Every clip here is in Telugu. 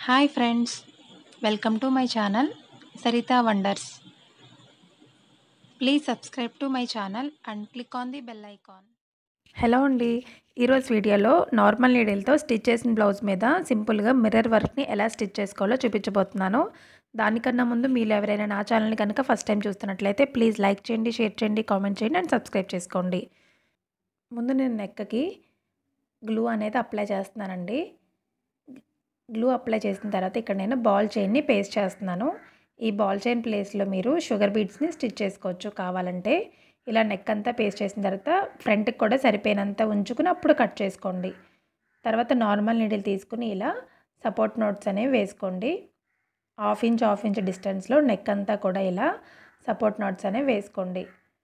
hi friends welcome to my channel Sarita wonders please subscribe to my channel and click on the bell icon hello అండి ఈరోజు వీడియోలో నార్మల్ నీడిల్తో స్టిచ్ చేసిన బ్లౌజ్ మీద సింపుల్గా మిర్రర్ వర్క్ని ఎలా స్టిచ్ చేసుకోవాలో చూపించబోతున్నాను దానికన్నా ముందు మీరు ఎవరైనా నా ఛానల్ని కనుక ఫస్ట్ టైం చూస్తున్నట్లయితే ప్లీజ్ లైక్ చేయండి షేర్ చేయండి కామెంట్ చేయండి అండ్ సబ్స్క్రైబ్ చేసుకోండి ముందు నేను నెక్కకి గ్లూ అనేది అప్లై చేస్తున్నానండి గ్లూ అప్లై చేసిన తర్వాత ఇక్కడ నేను బాల్ చైన్ని పేస్ట్ చేస్తున్నాను ఈ బాల్ చైన్ ప్లేస్లో మీరు షుగర్ బీడ్స్ని స్టిచ్ చేసుకోవచ్చు కావాలంటే ఇలా నెక్ అంతా పేస్ట్ చేసిన తర్వాత ఫ్రంట్కి కూడా సరిపోయినంత ఉంచుకుని అప్పుడు కట్ చేసుకోండి తర్వాత నార్మల్ నీడిల్ తీసుకుని ఇలా సపోర్ట్ నోట్స్ అనేవి వేసుకోండి హాఫ్ ఇంచ్ హాఫ్ ఇంచ్ డిస్టెన్స్లో నెక్ అంతా కూడా ఇలా సపోర్ట్ నోట్స్ అనేవి వేసుకోండి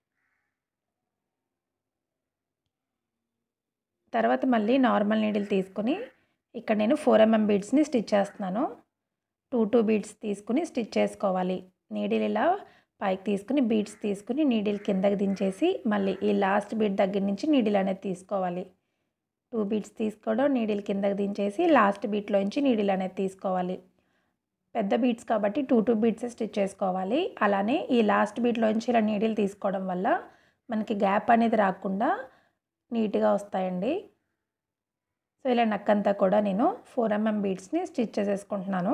తర్వాత మళ్ళీ నార్మల్ నీడిల్ తీసుకుని ఇక్కడ నేను ఫోర్ ఎంఎం బీడ్స్ని స్టిచ్ చేస్తున్నాను టూ టూ బీడ్స్ తీసుకుని స్టిచ్ చేసుకోవాలి నీడిల్ ఇలా పైకి తీసుకుని బీడ్స్ తీసుకుని నీడిల్ కిందకి దించేసి మళ్ళీ ఈ లాస్ట్ బీడ్ దగ్గర నుంచి నీడిల్ అనేది తీసుకోవాలి టూ బీడ్స్ తీసుకోవడం నీడిల్ కిందకి దించేసి లాస్ట్ బీట్లో నుంచి నీడిల్ అనేది తీసుకోవాలి పెద్ద బీడ్స్ కాబట్టి టూ టూ బీడ్స్ స్టిచ్ చేసుకోవాలి అలానే ఈ లాస్ట్ బీట్లోంచి ఇలా నీడిల్ తీసుకోవడం వల్ల మనకి గ్యాప్ అనేది రాకుండా నీట్గా వస్తాయండి సో ఇలా నక్కంతా కూడా నేను ఫోర్ ఎంఎం బీడ్స్ని స్టిచ్ చేసేసుకుంటున్నాను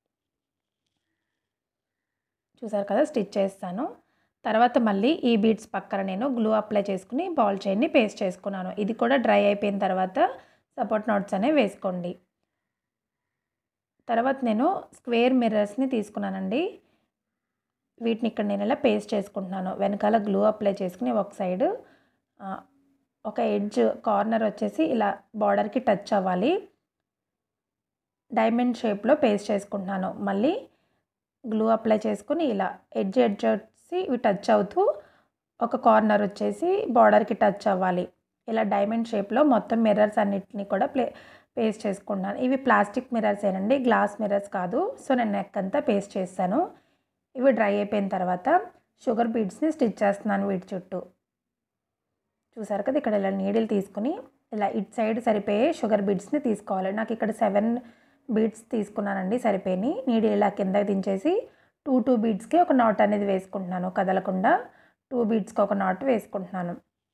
చూసారు కదా స్టిచ్ చేస్తాను తర్వాత మళ్ళీ ఈ బీడ్స్ పక్కన నేను గ్లూ అప్లై చేసుకుని బాల్ చైన్ని పేస్ట్ చేసుకున్నాను ఇది కూడా డ్రై అయిపోయిన తర్వాత సపోర్ట్ నోట్స్ అనేవి వేసుకోండి తర్వాత నేను స్క్వేర్ మిర్రర్స్ని తీసుకున్నానండి వీటిని ఇక్కడ నేను ఇలా పేస్ట్ చేసుకుంటున్నాను వెనకాల గ్లూ అప్లై చేసుకుని ఒక సైడ్ ఒక ఎడ్జ్ కార్నర్ వచ్చేసి ఇలా బార్డర్కి టచ్ అవ్వాలి డైమండ్ షేప్లో పేస్ట్ చేసుకుంటున్నాను మళ్ళీ గ్లూ అప్లై చేసుకుని ఇలా ఎడ్జ్ ఎడ్జ్ వచ్చి ఇవి టచ్ అవుతూ ఒక కార్నర్ వచ్చేసి బార్డర్కి టచ్ అవ్వాలి ఇలా డైమండ్ షేప్లో మొత్తం మిర్రర్స్ అన్నిటిని కూడా ప్లే పేస్ట్ చేసుకుంటున్నాను ఇవి ప్లాస్టిక్ మిర్రర్స్ ఏనండి గ్లాస్ మిర్రర్స్ కాదు సో నేను నెక్ అంతా పేస్ట్ చేస్తాను ఇవి డ్రై అయిపోయిన తర్వాత షుగర్ బీడ్స్ని స్టిచ్ చేస్తున్నాను వీటి చుట్టూ చూసారు కదా ఇక్కడ ఇలా నీడిల్ తీసుకుని ఇలా ఇట్ సైడ్ సరిపోయే షుగర్ బీడ్స్ని తీసుకోవాలి నాకు ఇక్కడ సెవెన్ బీడ్స్ తీసుకున్నానండి సరిపోయి నీడిల్ ఇలా కిందకి దించేసి టూ టూ బీడ్స్కి ఒక నాట్ అనేది వేసుకుంటున్నాను కదలకుండా టూ బీడ్స్కి ఒక నాట్ వేసుకుంటున్నాను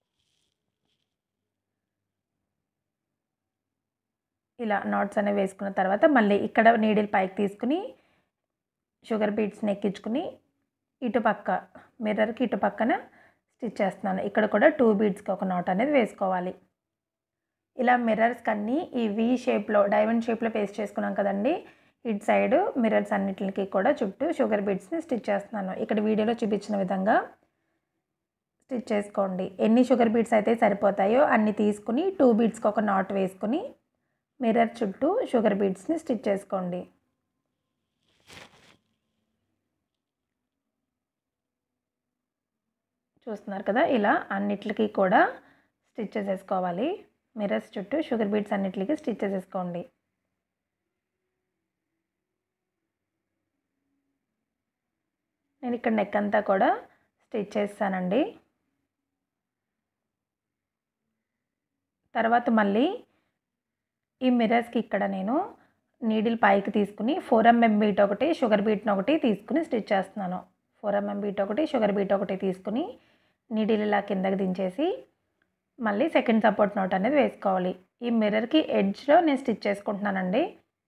ఇలా నాట్స్ అనేవి వేసుకున్న తర్వాత మళ్ళీ ఇక్కడ నీడిల్ పైకి తీసుకుని షుగర్ బీడ్స్ని ఎక్కించుకుని ఇటు పక్క మిర్రర్కి ఇటు పక్కన స్టిచ్ చేస్తున్నాను ఇక్కడ కూడా టూ బీడ్స్కి ఒక నాట్ అనేది వేసుకోవాలి ఇలా మిర్రర్స్కి అన్నీ ఈ వి షేప్లో డైమండ్ షేప్లో పేస్ట్ చేసుకున్నాం కదండి ఇటు సైడ్ మిర్రర్స్ అన్నిటికి కూడా చుట్టూ షుగర్ బీడ్స్ని స్టిచ్ చేస్తున్నాను ఇక్కడ వీడియోలో చూపించిన విధంగా స్టిచ్ చేసుకోండి ఎన్ని షుగర్ బీడ్స్ అయితే సరిపోతాయో అన్ని తీసుకుని టూ బీడ్స్కి ఒక నాట్ వేసుకుని మిర్రర్ చుట్టూ షుగర్ బీడ్స్ని స్టిచ్ చేసుకోండి చూస్తున్నారు కదా ఇలా అన్నిటికీ కూడా స్టిచ్ చేసేసుకోవాలి మిర్రర్స్ చుట్టూ షుగర్ బీట్స్ అన్నిటికీ స్టిచ్ చేసేసుకోండి నేను ఇక్కడ నెక్ అంతా కూడా స్టిచ్ చేస్తానండి తర్వాత మళ్ళీ ఈ మిర్రర్స్కి ఇక్కడ నేను నీడిల్ పైకి తీసుకుని ఫోర్ ఎంఎం బీట్ ఒకటి షుగర్ బీట్ని ఒకటి తీసుకుని స్టిచ్ చేస్తున్నాను ఫోర్ ఎంఎం బీట్ ఒకటి షుగర్ బీట్ ఒకటి తీసుకుని నీడిల్ ఇలా కిందకి దించేసి మళ్ళీ సెకండ్ సపోర్ట్ నోట్ అనేది వేసుకోవాలి ఈ మిర్రర్కి ఎడ్జ్లో నేను స్టిచ్ చేసుకుంటున్నానండి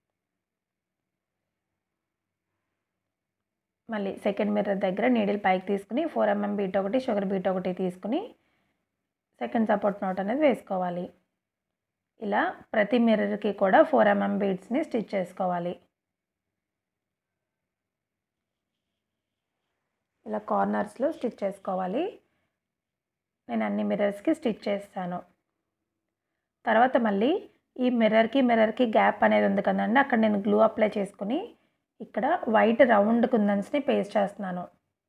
మళ్ళీ సెకండ్ మిర్రర్ దగ్గర నీడిల్ పైకి తీసుకుని ఫోర్ ఎంఎం బీట్ ఒకటి షుగర్ బీట్ ఒకటి తీసుకుని సెకండ్ సపోర్ట్ నోట్ అనేది వేసుకోవాలి ఇలా ప్రతి మిర్రర్కి కూడా ఫోర్ ఎంఎం బీడ్స్ని స్టిచ్ చేసుకోవాలి ఇలా కార్నర్స్లో స్టిచ్ చేసుకోవాలి నేను అన్ని మిర్రర్స్కి స్టిచ్ చేస్తాను తర్వాత మళ్ళీ ఈ మిర్రర్కి మిర్రర్కి గ్యాప్ అనేది ఉంది కదండి అక్కడ నేను గ్లూ అప్లై చేసుకుని ఇక్కడ వైట్ రౌండ్ కుందన్స్ని పేస్ట్ చేస్తున్నాను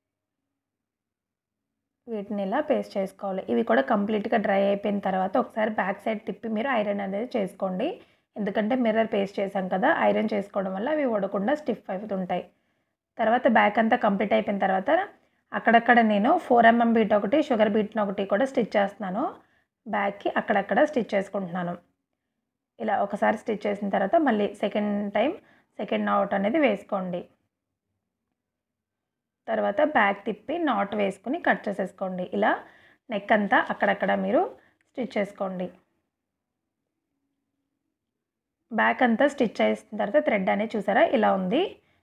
వీటిని ఇలా పేస్ట్ చేసుకోవాలి ఇవి కూడా కంప్లీట్గా డ్రై అయిపోయిన తర్వాత ఒకసారి బ్యాక్ సైడ్ తిప్పి మీరు ఐరన్ అనేది చేసుకోండి ఎందుకంటే మిర్రర్ పేస్ట్ చేసాం కదా ఐరన్ చేసుకోవడం వల్ల అవి వడకుండా స్టిఫ్ అవుతుంటాయి తర్వాత బ్యాక్ అంతా కంప్లీట్ అయిపోయిన తర్వాత అక్కడక్కడ నేను ఫోర్ ఎంఎం బీట్ ఒకటి షుగర్ బీట్ని ఒకటి కూడా స్టిచ్ చేస్తున్నాను బ్యాక్కి అక్కడక్కడ స్టిచ్ చేసుకుంటున్నాను ఇలా ఒకసారి స్టిచ్ చేసిన తర్వాత మళ్ళీ సెకండ్ టైం సెకండ్ నాట్ అనేది వేసుకోండి తర్వాత బ్యాక్ తిప్పి నాట్ వేసుకుని కట్ చేసేసుకోండి ఇలా నెక్ అంతా అక్కడక్కడ మీరు స్టిచ్ చేసుకోండి బ్యాక్ అంతా స్టిచ్ చేసిన తర్వాత థ్రెడ్ అనేది చూసారా ఇలా ఉంది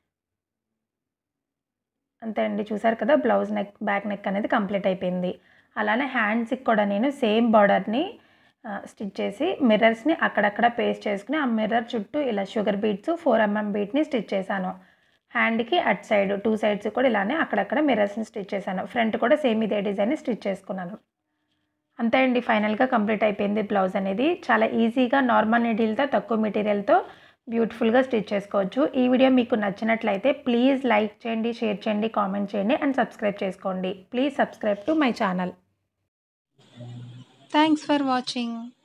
అంతే అండి చూసారు కదా బ్లౌజ్ నెక్ బ్యాక్ నెక్ అనేది కంప్లీట్ అయిపోయింది అలానే హ్యాండ్స్కి కూడా నేను సేమ్ బార్డర్ని స్టిచ్ చేసి మిర్రర్స్ని అక్కడక్కడ పేస్ట్ చేసుకుని ఆ మిర్రర్ చుట్టూ ఇలా షుగర్ బీట్స్ ఫోర్ ఎంఎం బీట్ని స్టిచ్ చేశాను హ్యాండ్కి అట్ సైడ్ టూ సైడ్స్ కూడా ఇలానే అక్కడక్కడ మిర్రర్స్ని స్టిచ్ చేశాను ఫ్రంట్ కూడా సేమ్ ఇదే డిజైన్ స్టిచ్ చేసుకున్నాను అంతే అండి ఫైనల్గా కంప్లీట్ అయిపోయింది బ్లౌజ్ అనేది చాలా ఈజీగా నార్మల్ నీడిల్తో తక్కువ మెటీరియల్తో బ్యూటిఫుల్గా స్టిచ్ చేసుకోవచ్చు ఈ వీడియో మీకు నచ్చినట్లయితే ప్లీజ్ లైక్ చేయండి షేర్ చేయండి కామెంట్ చేయండి అండ్ సబ్స్క్రైబ్ చేసుకోండి please subscribe to my channel thanks for watching